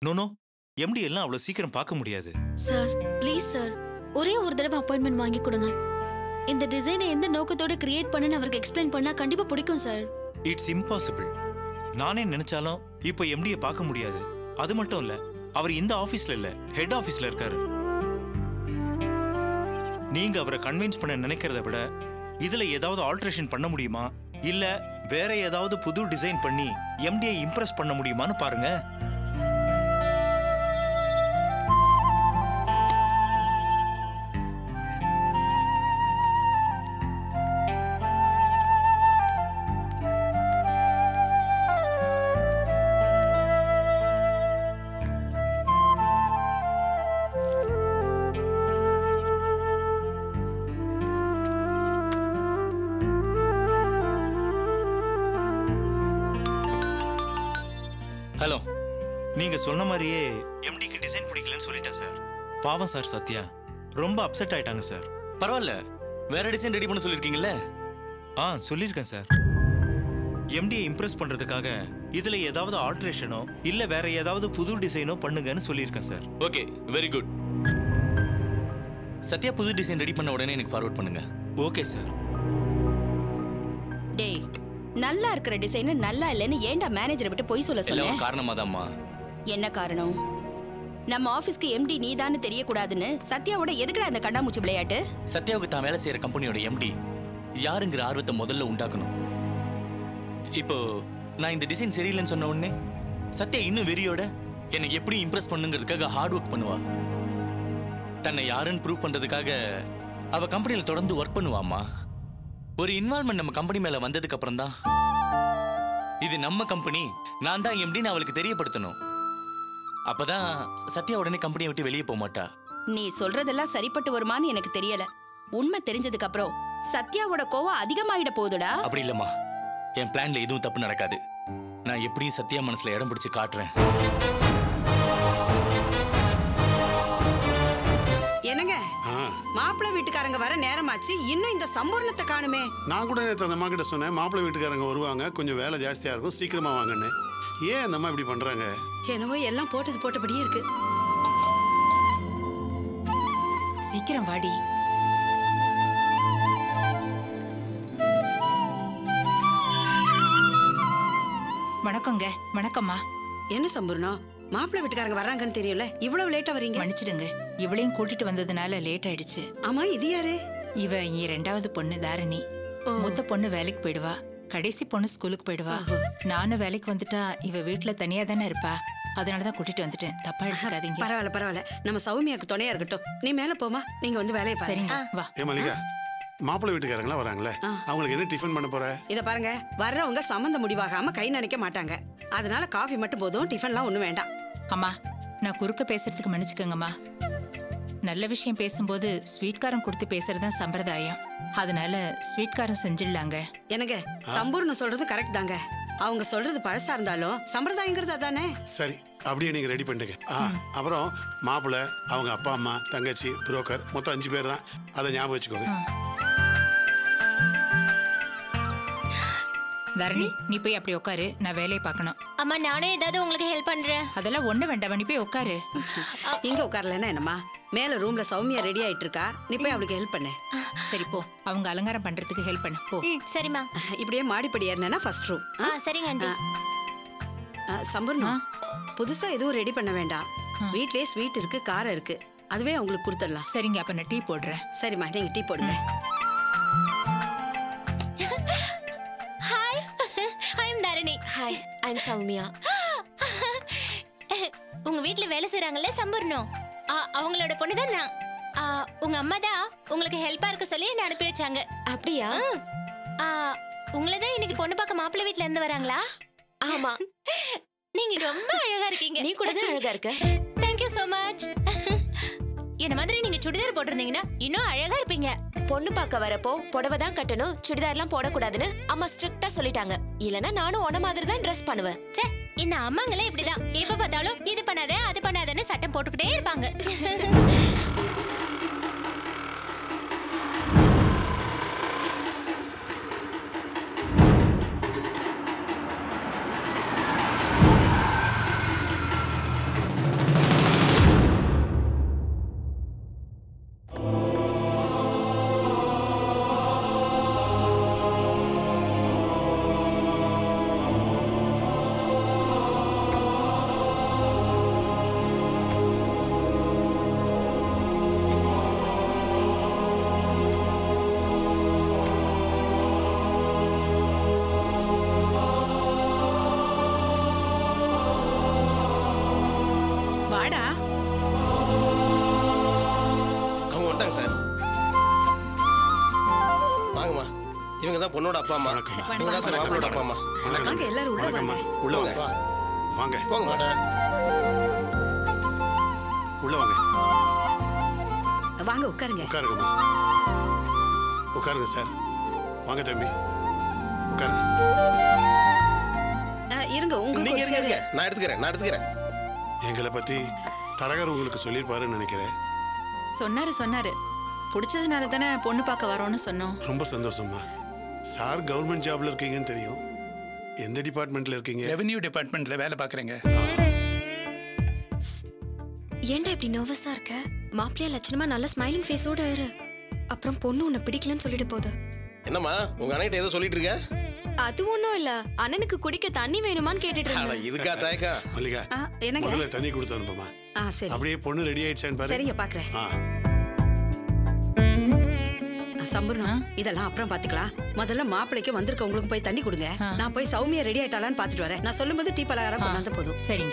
No no empty எல்லாம் அவ்வளவு சீக்கிரம் பார்க்க முடியாது சார் ப்ளீஸ் சார் ஒரே ஒரு தடவை அப்பாயின்மெண்ட் வாங்கி கொடுங்க இந்த டிசைனை எந்த நோக்கத்தோட கிரியேட் பண்ணனு அவருக்கு எக்ஸ்பிளைன் பண்ணா கண்டிப்பா பிடிக்கும் சார் இட்ஸ் இம்பாசிபிள் நானே நினைச்சாலும் இப்போ எம்டியை பார்க்க முடியாது அது மட்டும் இல்ல அவர் இந்த ஆபீஸ்ல இல்ல ஹெட் ஆபீஸ்ல இருக்காரு நீங்க அவரை கன்வின்ஸ் பண்ண நினைக்கிறத விட இதுல ஏதாவது ஆல்ட்ரேஷன் பண்ண முடியுமா இல்ல வேற ஏதாவது புது டிசைன் பண்ணி எம்டியை இம்ப்ரெஸ் பண்ண முடியுமான்னு பாருங்க ஹலோ நீங்க சொன்ன மாதிரியே எம்டிக்கு டிசைன் பிடிக்கலன்னு சொல்லிட்டேன் சார் பாவம் சார் சத்யா ரொம்ப அப்செட் ஆயிட்டாங்க சார் பரவாயில்ல வேற டிசைன் ரெடி பண்ண சொல்லியிருக்கீங்கல்ல ஆ சொல்லியிருக்கேன் சார் எம்டியை இம்ப்ரெஸ் பண்றதுக்காக இதுல ஏதாவது ஆல்ட்ரேஷனோ இல்ல வேற ஏதாவது புது டிசைனோ பண்ணுங்கன்னு சொல்லியிருக்கேன் sir okay very good Sathya புது டிசைன் ரெடி பண்ண உடனே எனக்கு ஃபார்வர்ட் பண்ணுங்க ஓகே சார் டேய் நல்லா இருக்கிற டிசைன் நல்லா இல்லைன்னு ஏன்டா மேனேஜரை விட்டு பொய் சொல்ல சொன்ன எல்லாம் காரணமாதாம்மா என்ன காரணம் நம்ம ஆபீஸ்க்கு எம்டி நீதான்னு தெரியக்கூடாதுன்னு சத்யாவோட எதுக்குடா அந்த கண்ணாமூச்சி விளையாட்டு சத்யாவுக்கு தான் வேலை செய்யற கம்பெனியோட எம்டி யாருங்கிற ஆர்வத்தை முதல்ல உண்டாக்கணும் இப்போ நான் இந்த டிசைன் சரியில்லைன்னு சொன்ன உடனே சத்யா இன்னும் வெறியோட என்னை எப்படி இம்ப்ரெஸ் பண்ணுங்கிறதுக்காக ஹார்ட் ஒர்க் பண்ணுவா தன்னை யாருன்னு ப்ரூவ் பண்றதுக்காக அவ கம்பெனியில் தொடர்ந்து ஒர்க் பண்ணுவாம்மா ஒரு இன்வால்மெண்ட் நம்ம கம்பெனி மேல வந்ததுக்கு அப்புறம் தான் இது நம்ம கம்பெனி நான் தான் எம்டின்னு அவளுக்கு தெரியப்படுத்தணும் அப்பதான் சத்யா உடனே கம்பெனியை விட்டு வெளியே போக மாட்டா நீ சொல்றதெல்லாம் சரிப்பட்டு வருமான்னு எனக்கு தெரியல உண்மை தெரிஞ்சதுக்கு அப்புறம் சத்யாவோட கோவம் அதிகமாயிட போகுதுடா அப்படி இல்லம்மா என் பிளான்ல எதுவும் தப்பு நடக்காது நான் எப்படியும் சத்யா மனசுல இடம் பிடிச்சு காட்டுறேன் என்னங்க மாப்பிள்ளை வீட்டுக்காரங்க வர நேரமாச்சு இன்னும் இந்த சம்பூர்ணத்தை காணுமே நான் கூட நேற்று அந்த அம்மா கிட்ட சொன்னேன் மாப்பிள்ளை வீட்டுக்காரங்க வருவாங்க கொஞ்சம் வேலை ஜாஸ்தியாக இருக்கும் சீக்கிரமா வாங்கன்னு ஏன் அந்த அம்மா இப்படி பண்ணுறாங்க என்னவோ எல்லாம் போட்டது போட்டபடியே இருக்கு சீக்கிரம் வாடி வணக்கங்க வணக்கம்மா என்ன சம்பூர்ணம் மாப்பிள்ளை வீட்டுக்காரங்க வர்றாங்கன்னு தெரியல இவ்வளவு லேட்டா வரீங்க மன்னிச்சிடுங்க இவளையும் கூட்டிட்டு வந்ததுனால லேட் ஆயிடுச்சு ஆமா இது யாரு இவ என் ரெண்டாவது பொண்ணு தாரணி மூத்த பொண்ணு வேலைக்கு போயிடுவா கடைசி பொண்ணு ஸ்கூலுக்கு போயிடுவா நானும் வேலைக்கு வந்துட்டா இவ வீட்டுல தனியா தானே இருப்பா அதனாலதான் கூட்டிட்டு வந்துட்டேன் தப்பா எடுத்துக்காதீங்க பரவாயில்ல பரவாயில்ல நம்ம சௌமியாக்கு துணையா இருக்கட்டும் நீ மேல போமா நீங்க வந்து வேலையை பாருங்க சரிங்க வா ஏ மல்லிகா மாப்பிள்ளை வீட்டுக்காரங்களா வராங்களே அவங்களுக்கு என்ன டிஃபன் பண்ண போற இத பாருங்க வர்றவங்க சம்மந்த முடிவாகாம கை நினைக்க மாட்டாங்க அதனால காஃபி மட்டும் போதும் டிஃபன்லாம் ஒண்ணும் வேண்டாம் அம்மா நான் குறுக்க பேசுறதுக்கு மன்னிச்சுக்கோங்கம்மா நல்ல விஷயம் பேசும்போது ஸ்வீட் காரம் கொடுத்து பேசுறது தான் சம்பிரதாயம் அதனால ஸ்வீட் காரம் செஞ்சிடலாங்க என்னங்க சம்பூர்ணம் சொல்றது கரெக்ட் தாங்க அவங்க சொல்றது பழசா இருந்தாலும் சம்பிரதாயங்கிறது அதானே சரி அப்படியே நீங்க ரெடி பண்ணிடுங்க ஆ அப்புறம் மாப்பிள்ளை அவங்க அப்பா அம்மா தங்கச்சி புரோக்கர் மொத்தம் அஞ்சு பேர் தான் அதை ஞாபகம் வச்சுக்கோங்க தரணி நீ போய் அப்படி உட்காரு நான் வேலையை பார்க்கணும் அம்மா நானே ஏதாவது உங்களுக்கு ஹெல்ப் பண்றேன் அதெல்லாம் ஒண்ணு வேண்டாம் நீ போய் உட்காரு இங்க உட்காரலன்னா என்னம்மா மேல ரூம்ல சௌமியா ரெடி ஆயிட்டு இருக்கா நீ போய் அவளுக்கு ஹெல்ப் பண்ணு சரி போ அவங்க அலங்காரம் பண்றதுக்கு ஹெல்ப் பண்ணு போ ம் சரிம்மா இப்படியே மாடிப்படி ஏறினா ஃபர்ஸ்ட் ரூம் ஆ சரிங்க ஆண்டி சம்பூர்ணம் புதுசா எதுவும் ரெடி பண்ண வேண்டாம் வீட்லயே ஸ்வீட் இருக்கு காரம் இருக்கு அதுவே அவங்களுக்கு கொடுத்துடலாம் சரிங்க அப்ப நான் டீ போடுறேன் சரிம்மா நீங்க டீ போடுங்க hi I am Dharani hi I am Sowmya உங்க வீட்ல வேலை செய்றாங்கல்ல சம்பூர்ணம் ஆ, அவங்களோட பொண்ணு தான் நான் ஆ, உங்க அம்மா தான் உங்களுக்கு ஹெல்ப்பா இருக்க சொல்லி என்ன அனுப்பி வச்சாங்க அப்படியா ஆ, உங்களை தான் இன்னைக்கு பொண்ணு பார்க்க மாப்பிள்ளை வீட்ல இருந்து வராங்களா ஆமா நீங்க ரொம்ப அழகா இருக்கீங்க நீ கூட தான் அழகா இருக்க தேங்க் யூ so மச் என்ன மாதிரி நீங்க சுடிதார் போட்டிருந்தீங்கன்னா இன்னும் அழகா இருப்பீங்க பொண்ணு பார்க்க வரப்போ புடவை தான் கட்டணும் சுடிதார்லாம் போடக்கூடாதுன்னு அம்மா ஸ்ட்ரிக்டா சொல்லிட்டாங்க இல்லனா நானும் உன மாதிரி தான் ட்ரெஸ் பண்ணுவேன் ச்சே இந்த அம்மாங்களே இப்படிதான் எப்ப பார்த்தாலும் இது பண்ணாத அது பண்ணாதன்னு சட்டம் போட்டுக்கிட்டே இருப்பாங்க இவங்க தான் பொண்ணோட அப்பா அம்மா வணக்கம்மா. இவங்க தான் சார் மாப்பிளோட அப்பா அம்மா வாங்க எல்லாரும் உள்ள வணக்கம்மா வாங்க உள்ள வாங்க வாங்க போங்க உள்ள வாங்க வாங்க உட்காருங்க உட்காருங்கம்மா உட்காருங்க சார் வாங்க தம்பி உட்காருங்க ஆ, இருங்க உங்களுக்கு நீங்க ஒரு இருங்க சேரு. இருங்க. நான் எடுத்துக்கிறேன் நான் எடுத்துக்கிறேன் எங்களை பத்தி தரகர் உங்களுக்கு சொல்லியிருப்பாருன்னு நினைக்கிறேன் சொன்னாரு சொன்னாரு பிடிச்சதுனால தானே பொண்ணு பார்க்க வரோம்னு சொன்னோம் ரொம்ப சந்தோஷம்மா சார் கவர்மெண்ட் ஜாப்ல இருக்கீங்கன்னு தெரியும் எந்த டிபார்ட்மெண்ட்ல இருக்கீங்க ரெவென்யூ டிபார்ட்மெண்ட்ல வேலை பார்க்குறேங்க ஏன்டா இப்படி நர்வஸா இருக்க மாப்பிள்ளைய லட்சணமா நல்ல ஸ்மைலிங் ஃபேஸோட இரு அப்புறம் பொண்ணு உன்னை பிடிக்கலன்னு சொல்லிட்டு போகுது என்னம்மா உங்க அண்ணகிட்ட ஏதோ சொல்லிட்டு இருக்க அது ஒண்ணும் இல்ல அண்ணனுக்கு குடிக்க தண்ணி வேணுமான்னு கேட்டுட்டு அட, இருந்தேன் இதுக்கா தயக்கம் மல்லிகா ஆ, என்னங்க முதல்ல தண்ணி கொடுத்து அனுப்புமா ஆ சரி அப்படியே பொண்ணு ரெடி ஆயிடுச்சான்னு பாரு சரிங்க பாக்குறேன் ஆ சம்பூர்ணம் இதெல்லாம் அப்புறம் பாத்துக்கலாம் முதல்ல மாப்பிள்ளைக்கு வந்திருக்கவங்களுக்கு போய் தண்ணி கொடுங்க நான் போய் சௌமியா ரெடி ஆயிட்டாளான்னு பாத்துட்டு வரேன் நான் சொல்லும்போது டீ பலகாரம் கொண்டாந்து போதும் சரிங்க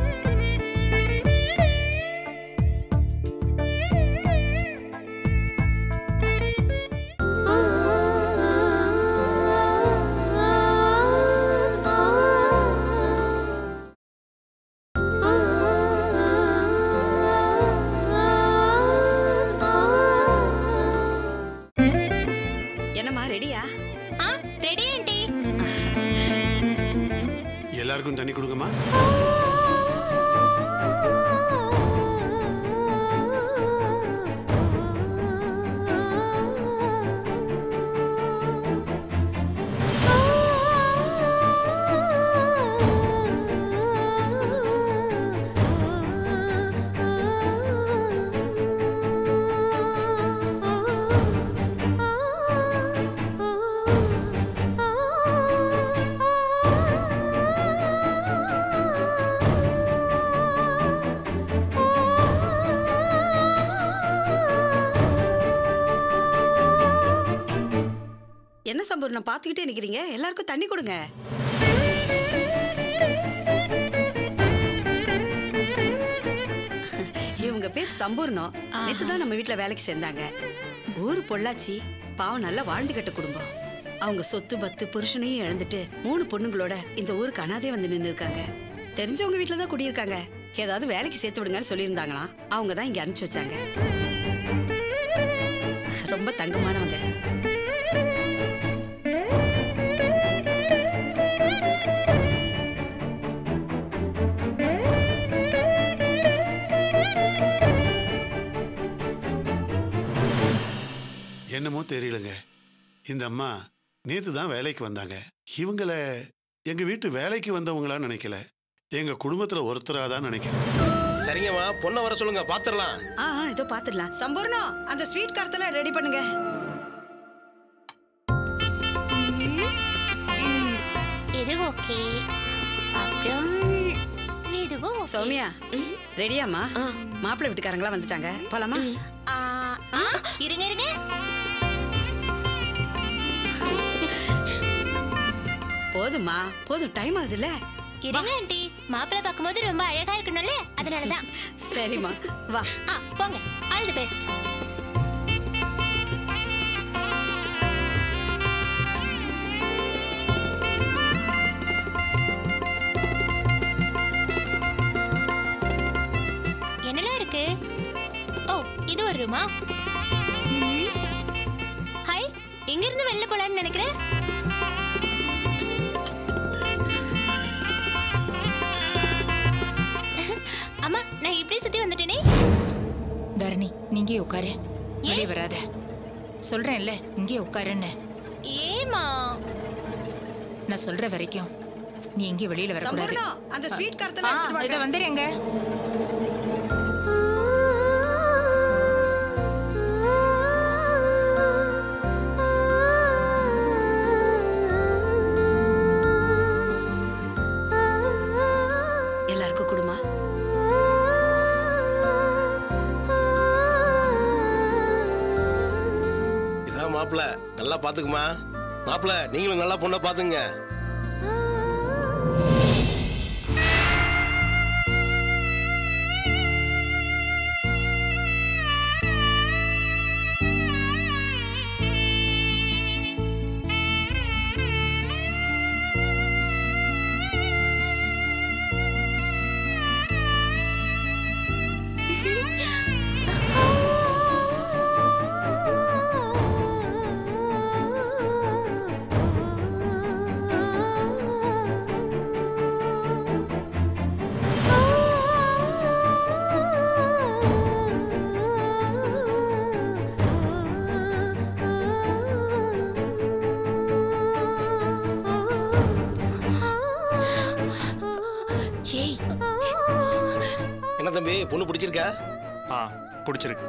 என்னம்மா ரெடியா ஆ ரெடி ஆண்டி எல்லாருக்கும் தண்ணி கொடுங்கம்மா என்ன சம்பூர்ணம் பாத்துக்கிட்டே நிக்கிறீங்க எல்லாருக்கும் தண்ணி கொடுங்க இவங்க பேர் சம்பூர்ணம் நேத்து தான் நம்ம வீட்ல வேலைக்கு சேர்ந்தாங்க ஊர் பொள்ளாச்சி பாவம் நல்லா வாழ்ந்துகிட்ட குடும்பம் அவங்க சொத்து பத்து புருஷனையும் இழந்துட்டு மூணு பொண்ணுங்களோட இந்த ஊருக்கு அனாதே வந்து நின்று இருக்காங்க தெரிஞ்சவங்க வீட்ல தான் குடியிருக்காங்க ஏதாவது வேலைக்கு சேர்த்து விடுங்கன்னு சொல்லியிருந்தாங்களாம் அவங்க தான் இங்க அனுப்பிச்சு வச்சாங்க ரொம்ப தங்கமானவங்க என்னமோ தெரியலங்க இந்த அம்மா நேத்து தான் வேலைக்கு வந்தாங்க இவங்கள எங்க வீட்டு வேலைக்கு வந்தவங்களா நினைக்கல எங்க குடும்பத்துல ஒருத்தரா தான் நினைக்கிறேன் சரிங்கம்மா பொண்ணை வர சொல்லுங்க பாத்துடலாம் ஆ ஆ, இதோ பாத்துடலாம் சம்பூர்ணம் அந்த ஸ்வீட் காரத்தெல்லாம் ரெடி பண்ணுங்க இது ஓகே அப்புறம் இதுவும் okay. சௌமியா ரெடியாம்மா மாப்பிள்ளை வீட்டுக்காரங்களா வந்துட்டாங்க போலாமா ஆ, ஆ, இருங்க இருங்க போதும்மா போதும் டைம் ஆகுதுல்ல இருங்க ஆண்டி மாப்பிள்ளை பார்க்கும்போது ரொம்ப அழகா இருக்கணும்ல அதனாலதான் சரிம்மா வா ஆ போங்க ஆல் தி பெஸ்ட் என்னலாம் இருக்கு ஓ இது ஒரு ரூமா ஹாய் இங்க இருந்து வெளில போலாம்னு நினைக்கிறேன் அம்மா நான் இப்படி சுத்தி வந்துட்டேனே தரணி நீங்கே உட்காரு வெளியே வராத சொல்றேன்ல இங்கே உட்காருன்னு ஏமா நான் சொல்ற வரைக்கும் நீ எங்கேயும் வெளியில வரக்கூடாது சம்பூர்ணம் அந்த ஸ்வீட் காரத்தெல்லாம் எடுத்துட்டு இதை வாங்க வந்துடுங்க எல்லாருக்கும் கொடுமா இதான் மாப்பிள நல்லா பாத்துக்குமா மாப்பிள நீங்களும் நல்லா பொண்ணை பாத்துங்க ஆ தம்பி பொண்ணு பிடிச்சிருக்கா ஆ பிடிச்சிருக்கு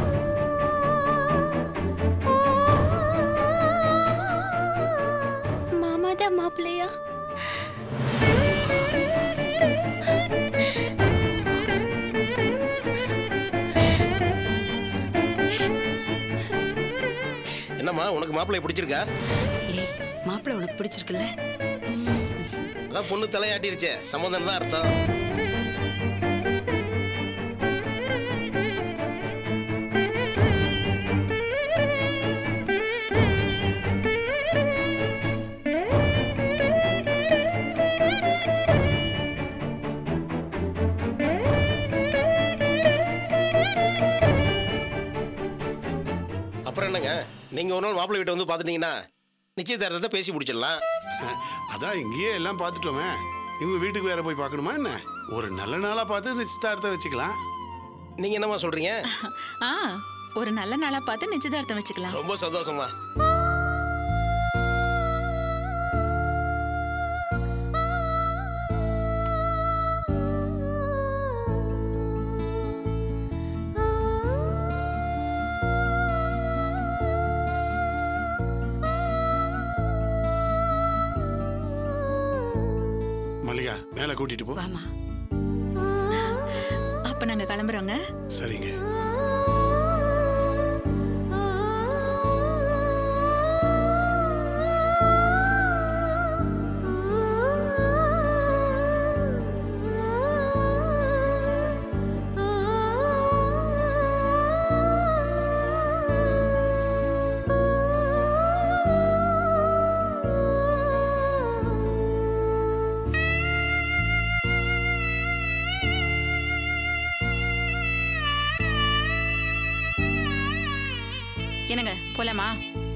மாமா தான் மாப்பிள்ளையா என்னம்மா உனக்கு மாப்பிள்ளை பிடிச்சிருக்கா ஏய் மாப்பிள்ளை உனக்கு பிடிச்சிருக்குல்ல அதான் பொண்ணு தலையாட்டிருச்சே சம்மந்தம் தான் அர்த்தம் அப்புறம் என்னங்க நீங்க ஒரு நாள் மாப்பிள்ளை வீட்டை வந்து பார்த்துட்டீங்கன்னா நிச்சயதார்த்தத்தை பேசி முடிச்சிடலாம் அதான் இங்கேயே எல்லாம் பார்த்துட்டோமே இவங்க வீட்டுக்கு வேற போய் பார்க்கணுமா என்ன ஒரு நல்ல நாளா பார்த்து நிச்சயதார்த்தம் வச்சுக்கலாம் நீங்க என்னம்மா சொல்றீங்க ஆ ஒரு நல்ல நாளா பார்த்து நிச்சயதார்த்தம் வச்சுக்கலாம் ரொம்ப சந்தோஷமா மல்லிகா மேலே கூட்டிட்டு போ வாமா அப்ப நாங்க கிளம்புறோங்க சரிங்க என்னங்க போலாமா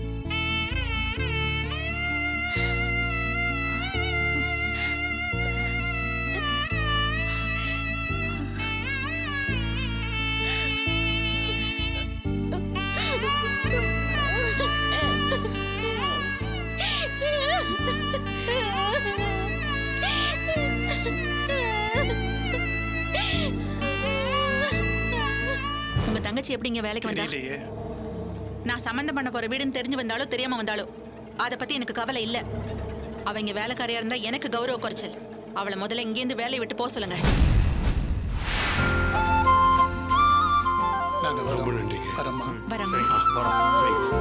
உங்க தங்கச்சி எப்படி இங்க வேலைக்கு வந்தா தெரியலையே நான் சம்மந்தம் பண்ண போற வீடுன்னு தெரிஞ்சு வந்தாலோ தெரியாம வந்தாலோ அத பத்தி எனக்கு கவலை இல்ல அவங்க வேலைக்காரியா இருந்தா எனக்கு கௌரவ குறைச்சல் அவளை முதல்ல இங்கேருந்து வேலையை விட்டு போக சொல்லுங்க நாங்க ரொம்ப வரோம் நன்றிங்க வரோம்மா வரமா சரிங்க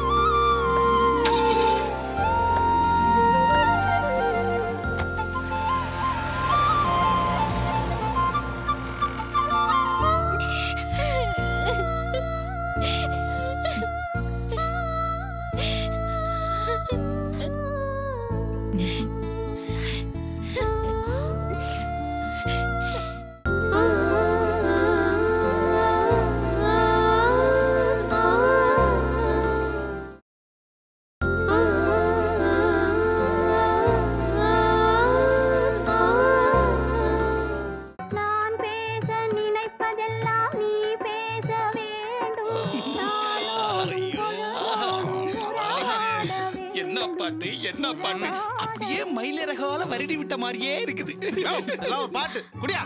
நான் பேச நினைப்பதெல்லாம் நீ பேச என்ன பாட்டு என்ன பாட்டு அப்படியே மயிலிறகால வருடி விட்ட மாதிரியே இருக்குது ஒரு பாட்டு குடியா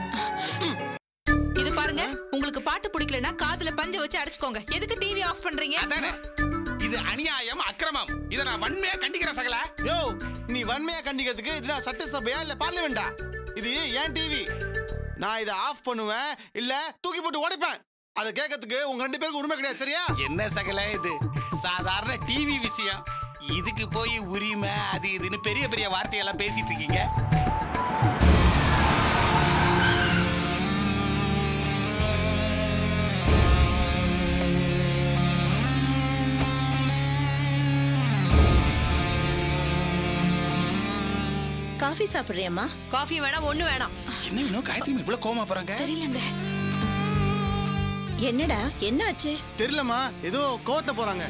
இது பாருங்க உங்களுக்கு பாட்டு பிடிக்கலனா காதுல பஞ்ச வச்சு அடைச்சுக்கோங்க எதுக்கு டிவி ஆஃப் பண்றீங்க அதானே இது அநியாயம் அக்கிரமம் இத நான் வன்மையா கண்டிக்கிறேன் சகல யோ நீ வன்மையா கண்டிக்கிறதுக்கு இது நான் சட்டசபையா இல்ல பார்லிமெண்டா இது ஏன் டிவி நான் இதை ஆஃப் பண்ணுவேன் இல்ல தூக்கி போட்டு உடைப்பேன் அதை கேட்கறதுக்கு உங்க ரெண்டு பேருக்கு உரிமை கிடையாது சரியா என்ன சகல இது சாதாரண டிவி விஷயம் இதுக்கு போய் உரிமை அது இதுன்னு பெரிய பெரிய வார்த்தையெல்லாம் பேசிட்டு இருக்கீங்க காஃபி சாப்பிடுறியம்மா காஃபி வேணாம் ஒண்ணு வேணாம் என்ன வேணும் காயத்ரி இவ்வளவு கோமா போறாங்க தெரியலங்க என்னடா என்னாச்சு தெரியலம்மா ஏதோ கோவத்துல போறாங்க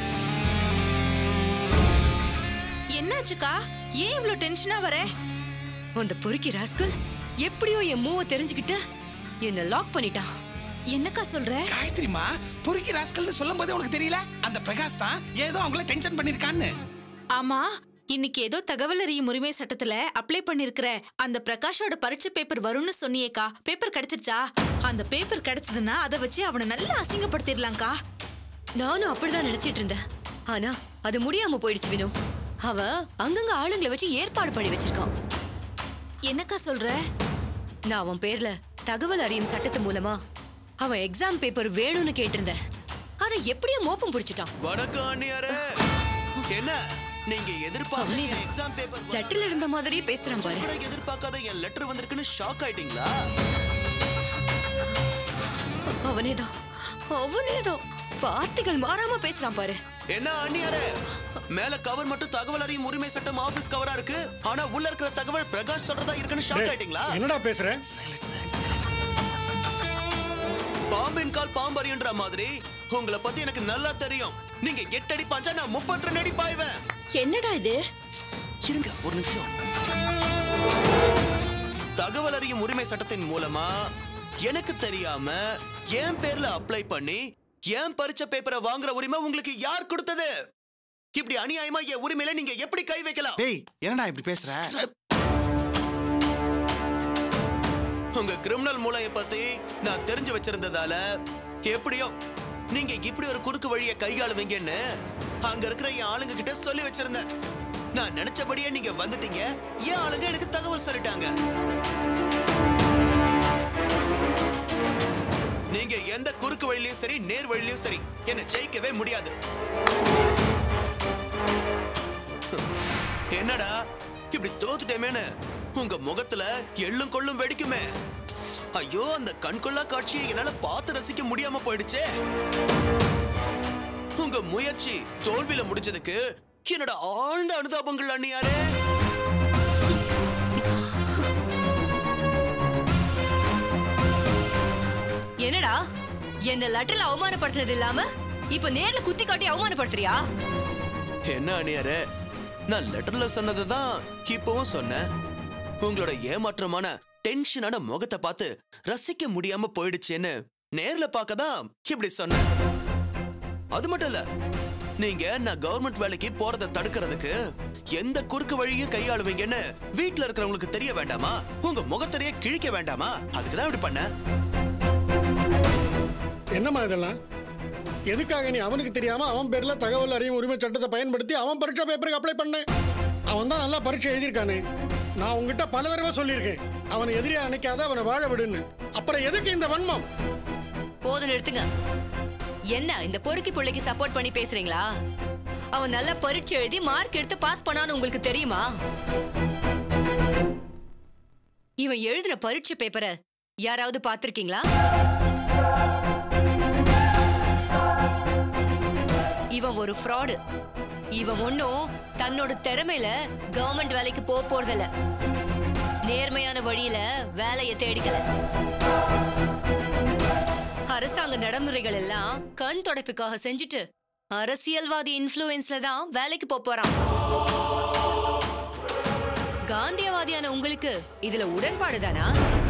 என்னாச்சுக்கா ஏன் இவ்ளோ டென்ஷனா வர அந்த பொறுக்கி ராஸ்கல் எப்படியோ என் மூவ தெரிஞ்சுக்கிட்டு என்ன லாக் பண்ணிட்டான் என்னக்கா சொல்ற காயத்ரிமா பொறுக்கி ராஸ்கல்னு சொல்லும் போதே உனக்கு தெரியல அந்த பிரகாஷ் தான் ஏதோ அவங்கள டென்ஷன் பண்ணிருக்கான்னு ஆமா இன்னைக்கு ஏதோ தகவல் அறியும் உரிமை சட்டத்துல அப்ளை பண்ணிருக்கிற அந்த பிரகாஷோட பரீட்சை பேப்பர் வரும்னு சொன்னியேக்கா பேப்பர் கிடைச்சிருச்சா அந்த பேப்பர் கிடைச்சதுன்னா அதை வச்சு அவனை நல்லா அசிங்கப்படுத்திடலாம்க்கா நானும் அப்படிதான் நினைச்சிட்டு இருந்தேன் ஆனா அது முடியாம போயிடுச்சு வினோ அவன் அங்கங்க ஆளுங்களை வச்சு ஏற்பாடு பண்ணி வச்சிருக்கான் என்னக்கா சொல்ற நான் அவன் பேர்ல தகவல் அறியும் சட்டத்து மூலமா அவன் எக்ஸாம் பேப்பர் வேணும்னு கேட்டிருந்தேன் அதை எப்படியோ மோப்பம் பிடிச்சிட்டான் வணக்கம் அண்ணியாரே என்ன நீங்க எதிர்பார்த்த என் எக்ஸாம் பேப்பர் லெட்டர்ல இருந்த மாதிரியே பேசுறான் பாரு கூட எதிர்பார்க்காத என் லெட்டர் வந்திருக்குன்னு ஷாக் ஆயிட்டீங்களா அவனேதான் அவனேதான் வார்த்தைகள் மாறாம பேசுறான் பாரு என்ன அண்ணியாரே மேல கவர் மட்டும் தகவல் அறியும் உரிமை சட்டம் ஆபீஸ் கவரா இருக்கு ஆனா உள்ள இருக்கிற தகவல் பிரகாஷ் சொல்றதா இருக்குன்னு ஷாக் ஆயிட்டீங்களா என்னடா பேசுற பாம்பின் கால் பாம்பறின்ற மாதிரி உங்களை பத்தி எனக்கு நல்லா தெரியும் நீங்க எட்டு அடி பாஞ்சா நான் முப்பத்தி ரெண்டு அடி பாய்வேன் என்னடா இது இருங்க ஒரு நிமிஷம் தகவல் அறியும் உரிமை சட்டத்தின் மூலமா எனக்கு தெரியாம என் பேர்ல அப்ளை பண்ணி என் பரிச்சை பேப்பரை வாங்குற உரிமை உங்களுக்கு யார் கொடுத்தது இப்படி அநியாயமா என் உரிமையில நீங்க எப்படி கை வைக்கலாம் டேய் என்னடா இப்படி பேசுற உங்க கிரிமினல் மூளைய பத்தி நான் தெரிஞ்சு வச்சிருந்ததால எப்படியோ நீங்க இப்படி ஒரு குறுக்கு வழியை கையாளுவீங்கன்னு அங்க இருக்கிற என் ஆளுங்க கிட்ட சொல்லி வச்சிருந்தேன் நான் நினைச்சபடியே நீங்க வந்துட்டீங்க என் ஆளுங்க எனக்கு தகவல் சொல்லிட்டாங்க நீங்க எந்த குறுக்கு வழியிலயும் சரி நேர் வழியிலயும் சரி என்ன ஜெயிக்கவே முடியாது என்னடா இப்படி தோத்துட்டேமேன்னு உங்க முகத்துல எள்ளும் கொள்ளும் வெடிக்குமே ஐயோ அந்த கண்கொள்ளா காட்சியை என்னால பார்த்து ரசிக்க முடியாம போயிடுச்சே உங்க முயற்சி தோல்வியில முடிஞ்சதுக்கு என்னோட ஆழ்ந்த அனுதாபங்கள் அண்ணியாரே என்னடா என்ன லெட்டர்ல அவமானப்படுத்துனது இல்லாம இப்ப நேர்ல குத்தி காட்டி அவமானப்படுத்துறியா என்ன அணியாரே நான் லெட்டர்ல சொன்னதுதான் இப்பவும் சொன்னேன் உங்களோட ஏமாற்றமான டென்ஷனான முகத்தை பார்த்து ரசிக்க முடியாம போயிடுச்சேன்னு நேர்ல பார்க்க தான் இப்படி சொன்னேன் அது மட்டும் இல்ல நீங்க நான் கவர்மெண்ட் வேலைக்கு போறதை தடுக்கிறதுக்கு எந்த குறுக்கு வழியும் கையாளுவீங்கன்னு வீட்ல இருக்கிறவங்களுக்கு தெரிய வேண்டாமா உங்க முகத்திலேயே கிழிக்க வேண்டாமா அதுக்கு தான் இப்படி பண்ணேன் என்னம்மா இதெல்லாம் எதுக்காக நீ அவனுக்கு தெரியாம அவன் பேர்ல தகவல் அறியும் உரிமை சட்டத்தை பயன்படுத்தி அவன் பரீட்சை பேப்பருக்கு அப்ளை பண்ண அவன் தான் நல்லா பரீட்சை எழுதியிருக்கானே நான் உங்ககிட்ட பல தடவை சொல்லியிருக்கேன் அவனை எதிரியா நினைக்காத அவனை வாழ விடுன்னு அப்புறம் எதுக்கு இந்த வன்மம் போதும் நிறுத்துங்க என்ன இந்த பொறுக்கி பிள்ளைக்கு சப்போர்ட் பண்ணி பேசுறீங்களா அவன் நல்ல பரீட்சை எழுதி மார்க் எடுத்து பாஸ் பண்ணான்னு உங்களுக்கு தெரியுமா இவன் எழுதின பரீட்சை பேப்பரை யாராவது பார்த்திருக்கீங்களா இவன் ஒரு ஃப்ராடு இவன் ஒன்னும் தன்னோட திறமையில கவர்மெண்ட் வேலைக்கு போக போறதில்ல நேர்மையான வழியில வேலையை தேடிக்கல அரசாங்க நடைமுறைகள் எல்லாம் கண் தொடப்புக்காக செஞ்சுட்டு அரசியல்வாதி இன்ஃப்ளூயன்ஸ்ல தான் வேலைக்கு போப் போறான் காந்தியவாதியான உங்களுக்கு இதுல உடன்பாடு தானா